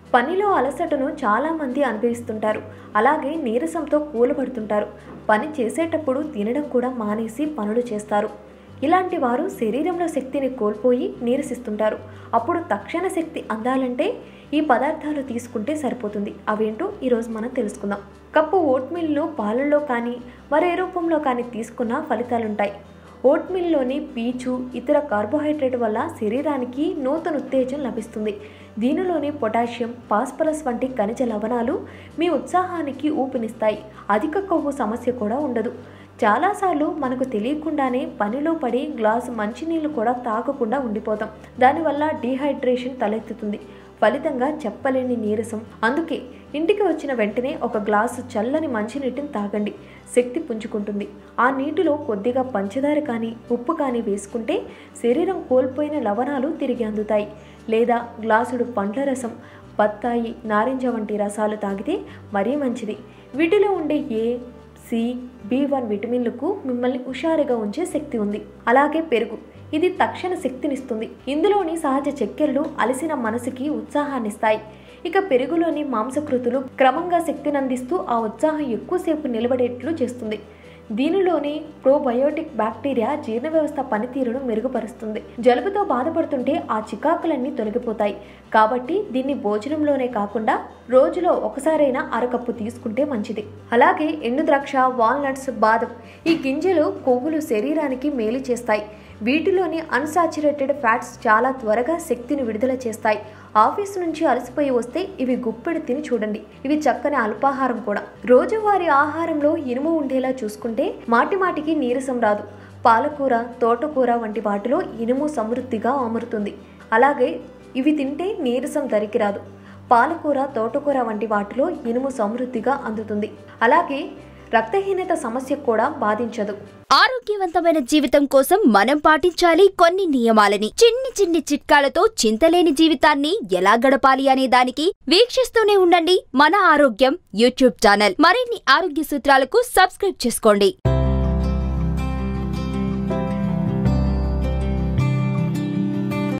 పనిలో అలసటను చాలామంది అనుభవిస్తుంటారు అలాగే నీరసంతో కూలబడుతుంటారు పని చేసేటప్పుడు తినడం కూడా మానేసి పనులు చేస్తారు ఇలాంటి వారు శరీరంలో శక్తిని కోల్పోయి నీరసిస్తుంటారు అప్పుడు తక్షణ శక్తి అందాలంటే ఈ పదార్థాలు తీసుకుంటే సరిపోతుంది అవేంటో ఈరోజు మనం తెలుసుకుందాం కప్పు ఓట్మిల్ను పాలల్లో కానీ మరే రూపంలో కానీ తీసుకున్న ఫలితాలుంటాయి ఓట్మిల్లోని పీచు ఇతర కార్బోహైడ్రేట్ వల్ల శరీరానికి నూతన ఉత్తేజం లభిస్తుంది దీనిలోని పొటాషియం పాస్పరస్ వంటి ఖనిజ లవణాలు మీ ఉత్సాహానికి ఊపినిస్తాయి అధిక కొవ్వు సమస్య కూడా ఉండదు చాలాసార్లు మనకు తెలియకుండానే పనిలో పడి గ్లాసు మంచినీళ్ళు కూడా తాగకుండా ఉండిపోతాం దానివల్ల డీహైడ్రేషన్ తలెత్తుతుంది ఫలితంగా చెప్పలేని నీరసం అందుకే ఇంటికి వచ్చిన వెంటనే ఒక గ్లాసు చల్లని మంచినీటిని తాగండి శక్తి పుంజుకుంటుంది ఆ నీటిలో కొద్దిగా పంచదార కానీ ఉప్పు కానీ వేసుకుంటే శరీరం కోల్పోయిన లవణాలు తిరిగి అందుతాయి లేదా గ్లాసుడు పండ్ల రసం బత్తాయి నారింజ వంటి రసాలు తాగితే మరీ మంచిది వీటిలో ఉండే ఏ సి బి వన్ విటమిన్లకు మిమ్మల్ని హుషారుగా ఉంచే శక్తి ఉంది అలాగే పెరుగు ఇది తక్షణ శక్తినిస్తుంది ఇందులోని సహజ చక్కెరలు అలసిన మనసుకి ఉత్సాహాన్నిస్తాయి ఇక పెరుగులోని మాంసకృతులు క్రమంగా శక్తిని అందిస్తూ ఆ ఉత్సాహం ఎక్కువసేపు నిలబడేట్లు చేస్తుంది దీనిలోని ప్రోబయోటిక్ బ్యాక్టీరియా జీర్ణ వ్యవస్థ పనితీరును మెరుగుపరుస్తుంది జలుబుతో బాధపడుతుంటే ఆ చికాకులన్నీ తొలగిపోతాయి కాబట్టి దీన్ని భోజనంలోనే కాకుండా రోజులో ఒకసారైనా అరకప్పు తీసుకుంటే మంచిది అలాగే ఎండు ద్రాక్ష వాల్నట్స్ బాదం ఈ గింజలు కొవ్వులు శరీరానికి మేలు చేస్తాయి వీటిలోని అన్సాచురేటెడ్ ఫ్యాట్స్ చాలా త్వరగా శక్తిని విడుదల చేస్తాయి ఆఫీస్ నుంచి అలసిపోయి వస్తే ఇవి గుప్పెడు తిని చూడండి ఇవి చక్కని అల్పాహారం కూడా రోజువారీ ఆహారంలో ఇనుము ఉండేలా చూసుకుంటే మాటి మాటికి నీరసం రాదు పాలకూర తోటకూర వంటి వాటిలో ఇనుము సమృద్ధిగా అమరుతుంది అలాగే ఇవి తింటే నీరసం దరికి రాదు పాలకూర తోటకూర వంటి వాటిలో ఇనుము సమృద్ధిగా అందుతుంది అలాగే రక్తహీనత సమస్య కూడా బాధించదు ఆరోగ్యవంతమైన జీవితం కోసం మనం పాటించాలి కొన్ని నియమాలని చిన్ని చిన్ని చిట్కాలతో చింతలేని జీవితాన్ని ఎలా గడపాలి అనే దానికి వీక్షిస్తూనే ఉండండి మన ఆరోగ్యం యూట్యూబ్ ఛానల్ మరిన్ని ఆరోగ్య సూత్రాలకు సబ్స్క్రైబ్ చేసుకోండి